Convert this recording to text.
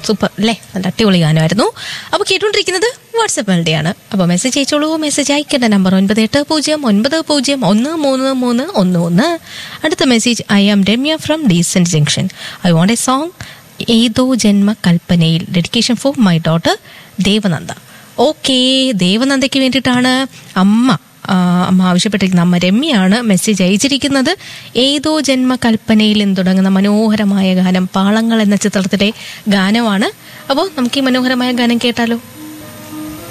super അല്ലേ നല്ല അടിപൊളി ഗാനമായിരുന്നു അപ്പോൾ കേട്ടുകൊണ്ടിരിക്കുന്നത് വാട്സപ്പ് മെലഡിയാണ് അപ്പോൾ മെസ്സേജ് അയച്ചോളൂ മെസ്സേജ് അയക്കേണ്ട നമ്പർ ഒൻപത് എട്ട് പൂജ്യം ഒൻപത് പൂജ്യം ഒന്ന് മൂന്ന് മൂന്ന് ഒന്ന് ഒന്ന് അടുത്ത message I am Ramya from Decent Junction I want a song ഏതോ ജന്മ കൽപ്പനയിൽ dedication for my daughter Devananda okay ദേവനന്ദയ്ക്ക് വേണ്ടിയിട്ടാണ് അമ്മ ആ, അമ്മ ആവശ്യപ്പെട്ടിരിക്കുന്ന അമ്മ രമ്യയാണ് മെസ്സേജ് അയച്ചിരിക്കുന്നത് ഏതോ ജന്മ കൽപ്പനയിൽ എന്ന് തുടങ്ങുന്ന മനോഹരമായ ഗാനം പാളങ്ങൾ എന്ന ചിത്രത്തിലെ ഗാനമാണ് അപ്പോൾ നമുക്ക് ഈ മനോഹരമായ ഗാനം കേട്ടാലോ